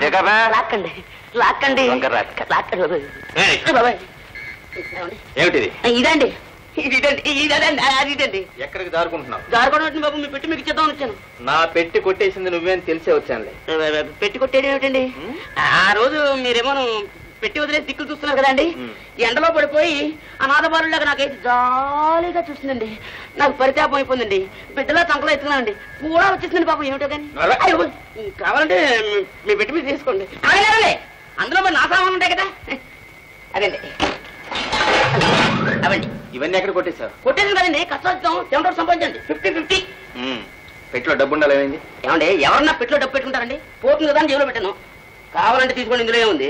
దిగబా. లాక్కండి లాక్కండి వంకర రాక్. లాక్కండి బాబాయ్. ఏయ్, బాబాయ్. ఏమండి? ఏమిటిది ఇదండి ఇది ఇదండి ఇదండి అది ఇదండి ఎక్కడికి దారుకుంటున్నావు దారుకోవడం వచ్చింది బాబు మీ పెట్టి మీకు ఇచ్చేద్దాం వచ్చాను నా పెట్టి కొట్టేసింది నువ్వేం తెలిసే వచ్చానులే పెట్టి కొట్టేది ఏమిటండి హ్మ్? ఆ రోజు మీరేమో పెట్టి వదిలేసి దిక్కులు చూస్తున్నారు కదండి హ్మ్. ఎండలో పడిపోయి అనాథ బాలులాగా నాకైతే జాలీగా చూస్తుందండి నాకు పరితాపం అయిపోయిందండి బిడ్డలో చంకలో ఎత్తుకున్నానండి కూడా వచ్చేసిందండి పాపం ఏమిటో కానీ అలా? అయ్యో, కావాలంటే మీ- మీ పెట్టి మీద తీసుకోండి అలాగే అందులో మరి నా సామాన్లు ఉంటాయి కదా అదండి అవండి ఇవన్నీ ఎక్కడ కొట్టేశావు కొట్టేసింది కదండి కష్టం సెవెంటీ సంపాదించండి ఫిఫ్టీ ఫిఫ్టీ ఉమ్, పెట్టిలో డబ్బు ఉండాలి ఏమైంది ఏమండి ఎవరన్నా పెట్లో డబ్బు పెట్టుకుంటారండి పోతుంది కదా అని జేబులో పెట్టాను కావాలంటే తీసుకోండి ఇందులో ఏముంది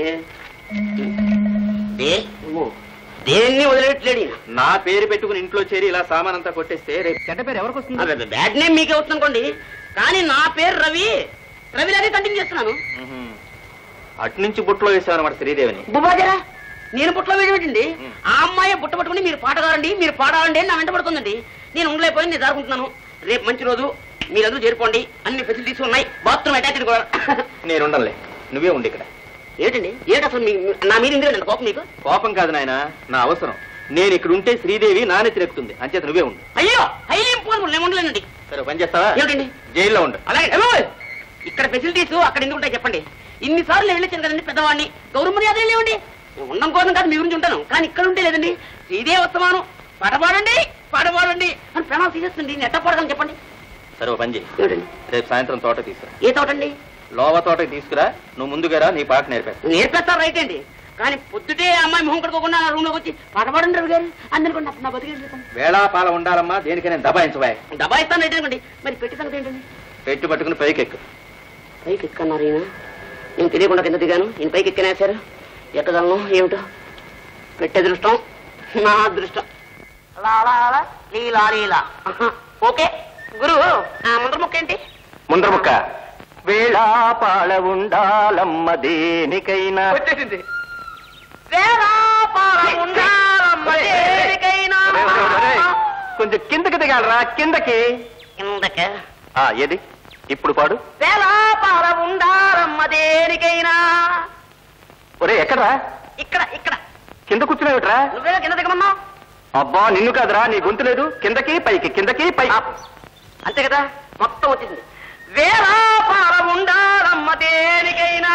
దే- అమ్మో. దేన్ని వదిలేట్లేడు ఈయన. నా పేరు పెట్టుకుని ఇంట్లో చేరి ఇలా సామాన్ అంతా కొట్టేస్తే రేపు చెడ్డ పేరు ఎవరికి వస్తుంది అబ్బే, బ్యాడ్ నేమ్ మీకే వస్తుంది అనుకోండి కానీ నా పేరు రవి రవి అదే కంటిన్యూ చేస్తున్నాను ఉహుం. అటు నుంచి బుట్టలో వేసావు అనమాట శ్రీదేవిని బుబాజరా నేను బుట్టలో వేయబెట్టండి మ్. ఆ అమ్మాయి బుట్ట పట్టుకుని మీరు పాట కారండి మీరు పాడాలండి అని నా వెంట పడుతుందండి నేను ఉండలేకపోయి నేను దారుకుంటున్నాను రేపు మంచి రోజు మీరందరూ చేరుకోండి అన్ని ఫెసిలిటీస్ ఉన్నాయి బాత్రూమ్ అటాచ్డ్ కూడా నేను ఉండలే నువ్వే ఉండి ఇక్కడ ఏంటండి ఏంటి అసలు మీ నా మీద ఇందులో కోపం మీకు కోపం కాదు నాయన నా అవసరం నేను ఇక్కడ ఉంటే శ్రీదేవి నానే తిరెక్కుతుంది అంచేత నువ్వే ఉండు అయ్యో హైలీ ఇంపార్టబుల్ నేను ఉండలేనండి సరే పని చేస్తావా ఏమిటండి జైల్లో ఉండు అలాగే ఏమో, ఇక్కడ ఫెసిలిటీస్ అక్కడ ఎందుకు ఉంటాయి చెప్పండి ఇన్నిసార్లు నేను వెళ్ళొచ్చాను కదండి పెద్దవాడిని గౌరవ మర్యాద లేవండి నేను ఉండడం కోసం కాదు మీ గురించి ఉంటాను కానీ ఇక్కడ ఉంటే లేదండి ఇదే వస్తమానం పాట పాడండి పాట పాడండి అని ప్రణాళిక తీసేస్తుంది నెట్ట పాడగలను చెప్పండి సరే ఓ పని చేయి ఏమిటండి రేపు సాయంత్రం తోట తీసుకురా ఏ తోటండి లోవ తోటకి తీసుకురా నువ్వు ముందుగా రా నీ పాట నేర్పేస్తా నేర్పేస్తారు రైట్ అండి కానీ పొద్దుటే ఆ అమ్మాయి మొహం కడుకోకుండా నా రూమ్ లోకి వచ్చి పాట పాడండి రవి గారు అందరికండి నా బతికేసి చెప్పండి వేళా పాల ఉండాలమ్మా దేనికైనా దబాయించబాయ్ డబ్బా ఇస్తాను రైట్ అనుకోండి మరి పెట్టి సంగతి ఏంటండి పెట్టి పట్టుకుని పైకి ఎక్కు పైకి ఎక్కన్నారు ఈయన నేను తెలియకుండా కింద దిగాను ఈయన పైకి ఎక్కనేశారు ఎక్కగలను ఏమిటో పెట్టే దృష్టం నా అదృష్టం లా లా లా, లీలా లీలా ఆహా, ఓకే గురు ఆ ముందర ముక్క ఏంటి ముందర ముక్క వేళా పాల ఉండాలమ్మ దేనికైనా వచ్చేసింది వేళాపాల ఉండాలమ్మ దేనికైనా. కొంచెం కిందకి దిగాలరా కిందకి కిందకే ఆ ఏది ఇప్పుడు పాడు వేళాపాల ఉండాలమ్మ దేనికైనా ఒరే ఎక్కడరా ఇక్కడ ఇక్కడ కింద కూర్చున్నావుట్రా నువ్వే కింద దిగమన్నావు అబ్బా నిన్ను కాదురా నీ గొంతు లేదు కిందకి పైకి కిందకి పై అంతే కదా మొత్తం వచ్చింది వేళాపాల ఉండాలమ్మ దేనికైనా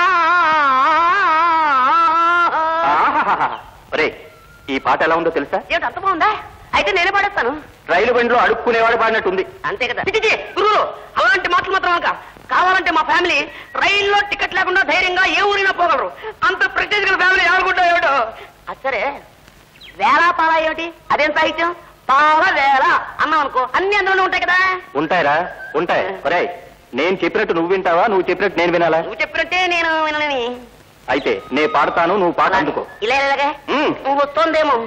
ఆహాహాహా. ఒరే ఈ పాట ఎలా ఉందో తెలుసా ఏమిటి అంత బాగుందా అయితే నేనే పాడేస్తాను రైలు బండిలో అడుక్కునేవాడు పాడినట్టుంది అంతే కదా చిచి, గురువు అలాంటి మాటలు మాత్రం అనక కావాలంటే మా ఫ్యామిలీ రైల్లో టికెట్ లేకుండా ధైర్యంగా ఏ ఊరినా పోగలరు అంత ప్రెస్టేజ్ గల ఫ్యామిలీ ఎవరుకుంటా ఏమిటో అది సరే వేళ పాల ఏమిటి అదేం సాహిత్యం పాల వేళ అన్నాం అనుకో అన్ని అందులోనే ఉంటాయి కదా ఉంటాయిరా ఉంటాయి ఒరే నేను చెప్పినట్టు నువ్వు వింటావా నువ్వు చెప్పినట్టు నేను వినాలా నువ్వు చెప్పినట్టే నేను వినని అయితే నే పాడతాను నువ్వు పాట అందుకో ఇలా ఇలాగే ఉమ్. నువ్వు వస్తోందేమో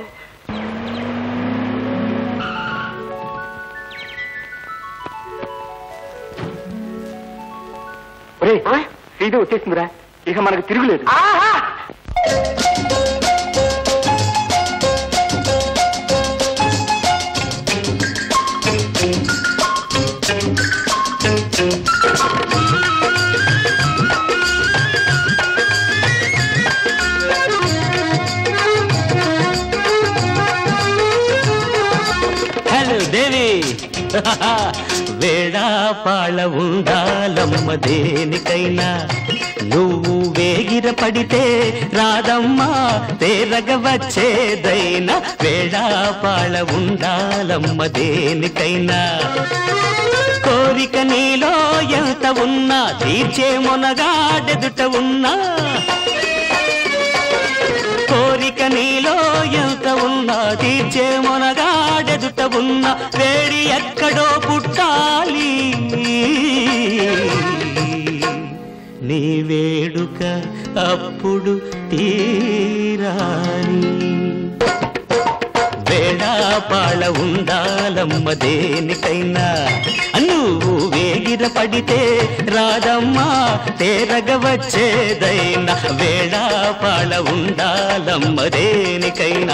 ఒరే ఆ? శ్రీదేవి వచ్చేసిందిరా ఇక మనకు తిరుగులేదు ఆహా హలో దేవి వేడా పాళ ఉండాలమ్మ దేనికైనా నువ్వు వేగిర పడితే రాదమ్మా తేరగ వచ్చేదైనా వేడా పాళ ఉండాలమ్మ దేనికైనా కోరిక నీలో ఎంత ఉన్నా తీర్చే మొనగాడెదుట ఉన్నా కోరిక నీలో ఎంత ఉన్నా తీర్చే మొనగాడెదుట ఉన్నా వేడి ఎక్కడో పుట్టాలి నీ వేడుక అప్పుడు తీరాలి వేళా పాళ ఉండాలమ్మ దేనికైనా నువ్వు వేగిర పడితే రాదమ్మా తేరగ వచ్చేదైనా వేళా పాళ ఉండాలమ్మ దేనికైనా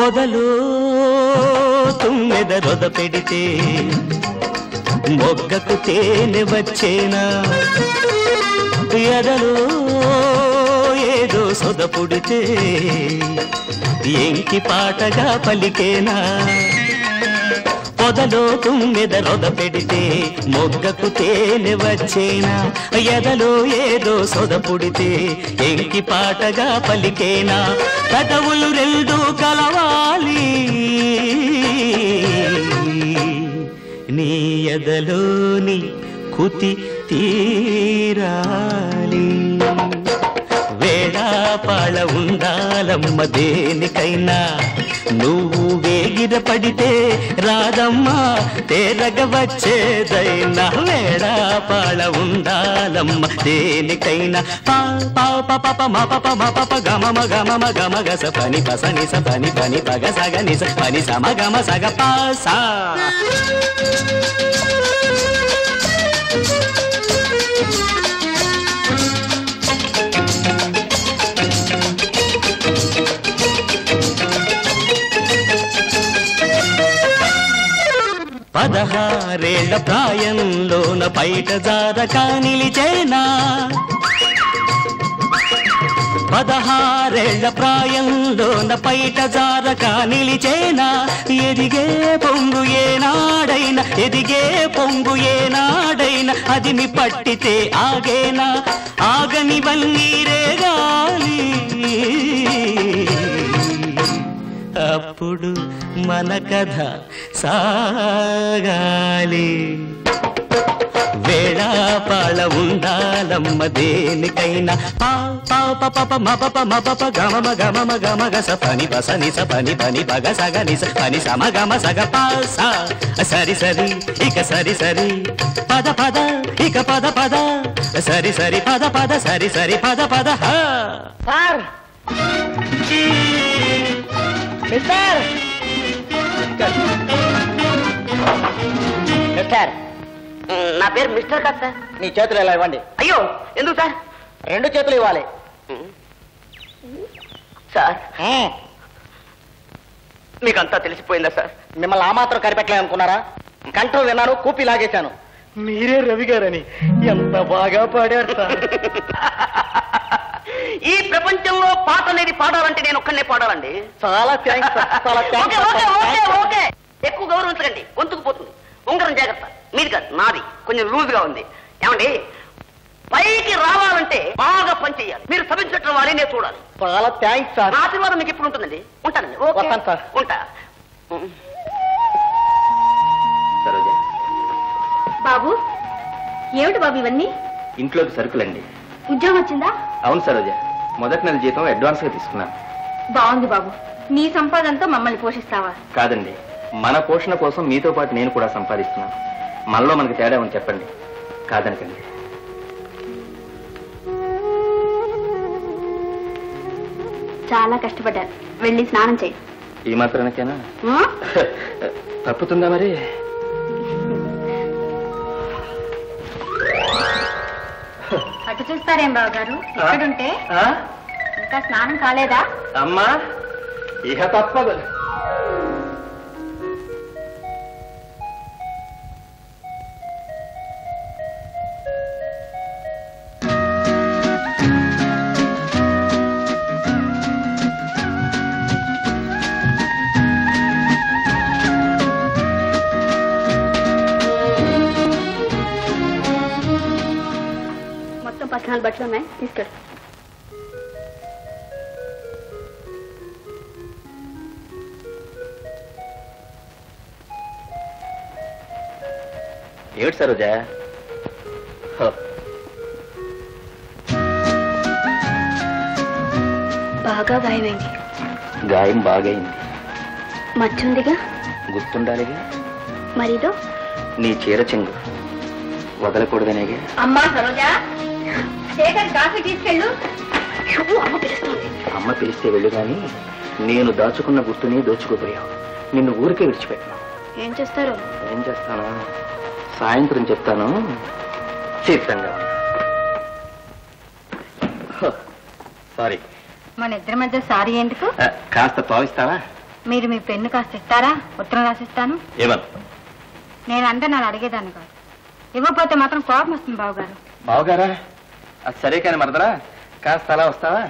పొదలో తుమ్మెద రొద పెడితే మొగ్గకు తేనె వచ్చేనా ఎదలో ఏదో సొద పుడితే ఎంకి పాటగా పలికేనా పొదలో తుమ్మెద రొద పెడితే మొగ్గకు తేనె వచ్చేనా ఎదలో ఏదో సొద పుడితే ఎంకి పాటగా పలికేనా కథవులు రెండు కలవాలి నీ ఎదలోని కుతి తీరాలి వేళాపాళ ఉండాలమ్మ దేనికైనా నువ్వు వేగిర పడితే రాదమ్మా తేరగ వచ్చేదైనా వేళాపాళ ఉండాలమ్మ దేనికైనా పా పా ప ప ప మ ప ప మ ప ప గమ మ గమ మ గమ గ స పని ప స ని స పని పని పగ సగ ని స పని స మ గమ సగ పా సా పదహారేళ్ల ప్రాయంలోన బయట జారక నిలిచేనా పదహారేళ్ల ప్రాయంలోన బయట జారక నిలిచేనా ఎదిగే పొంగు ఏనాడైనా ఎదిగే పొంగు ఏనాడైనా అది మీ పట్టితే ఆగేనా ఆగని వన్నీరేగాలి అప్పుడు మన కథ సాగాలి వేళాపాళ ఉండాలమ్మ దేనికైనా పా పా ప ప ప మ ప ప మ ప ప గమ మ గమ మ గమ గ స పని బ స ని స పని పని పగ సగ ని స పని స మ గమ సగ పా సా సరి సరి ఇక సరి సరి పద పద ఇక పద పద సరి సరి పద పద సరి సరి పద పద హా సార్ మిస్టర్ మిస్టర్ నా పేరు మిస్టర్ కాదు సార్ నీ చేతులు ఇలా ఇవ్వండి అయ్యో ఎందుకు సార్ రెండు చేతులు ఇవ్వాలి సార్ మీకంతా తెలిసిపోయిందా సార్ మిమ్మల్ని ఆ మాత్రం కనిపెట్టలే అనుకున్నారా కంఠం విన్నాను కూపి లాగేశాను మీరే రవి గారని ఎంత బాగా పాడారు సార్ ఈ ప్రపంచంలో పాట అనేది పాడాలంటే నేను ఒక్కనే పాడాలండి చాలా థ్యాంక్స్ సార్ చాలా okay okay okay thanks okay ఎక్కువ గౌరవించకండి గొంతుకు పోతుంది ఉంగరం జాగ్రత్త మీది కాదు నాది కొంచెం లూజ్ గా ఉంది ఏమండి పైకి రావాలంటే బాగా పని చేయాలి మీరు సభించట్టు వాడినే చూడాలి చాలా థ్యాంక్స్ సార్ నా ఆశీర్వాదం మీకు ఎప్పుడు ఉంటుందండి ఉంటానండి ఓకే వస్తాను సార్. ఉంటా సరోజ బాబు ఏమిటి బాబు ఇవన్నీ ఇంట్లోకి సరుకులండి ఉద్యోగం వచ్చిందా అవును సరోజ మొదటి నెల జీతం అడ్వాన్స్ గా తీసుకున్నాను బాగుంది బాబు నీ సంపాదనతో మమ్మల్ని పోషిస్తావా కాదండి మన పోషణ కోసం మీతో పాటు నేను కూడా సంపాదిస్తున్నాను మనలో మనకి తేడా ఉంది చెప్పండి కాదనకండి చాలా కష్టపడ్డారు వెళ్ళి స్నానం చేయి ఈ మాత్రానికేనా ఆ? తప్పుతుందా మరి అటు చూస్తారేం బాబు గారు ఇక్కడుంటే ఆ? ఇంకా స్నానం కాలేదా అమ్మా ఇక తప్పదు మొత్తం పద్నాలుగు బట్టలు ఉన్నాయి తీసుకెళ్ళు ఏమిటి సరోజా హ, బాగా గాయమైంది గాయం బాగైంది మచ్చుందిగా గుర్తుండాలిగా మరిదో నీ చీర చెంగు వదలకూడదనేగా అమ్మా సరోజా శేఖర్ కాఫీ తీసుకెళ్ళు అమ్మ పిలుస్తుంది అమ్మ పిలిస్తే వెళ్ళు గాని నేను దాచుకున్న గుర్తుని దోచుకోపోయావు నిన్ను ఊరికే విడిచిపెట్టాను ఏం చేస్తారు ఏం చేస్తాను సాయంత్రం చెప్తాను చిత్తంగా సారీ మన ఇద్దరి మధ్య సారీ ఎందుకు కాస్త పావిస్తావా మీరు మీ పెన్ను కాస్త ఇస్తారా ఉత్తరం రాసిస్తాను ఏమను నేను అంటే నన్ను అడిగేదాన్ని కాదు ఇవ్వకపోతే మాత్రం కోపం వస్తుంది బావగారు బావగారా అది సరే కానీ మరదరా కాస్త అలా వస్తావా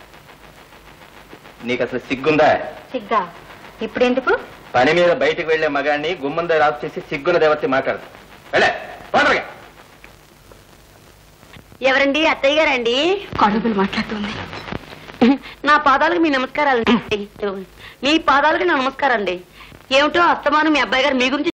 నీకు అసలు సిగ్గుందా సిగ్గా ఇప్పుడు ఎందుకు పని మీద బయటికి వెళ్లే మగాన్ని గుమ్మంద రాపు చేసి సిగ్గున దేవతి మాట్లాడదు వెళ్ళే తొందరగా ఎవరండి అత్తయ్య గారండి కడుపులు మాట్లాడుతుంది నా పాదాలకు మీ నమస్కారాలు మీ పాదాలకు నా నమస్కారం అండి ఏమిటో అస్తమానం మీ అబ్బాయి గారు మీ గురించి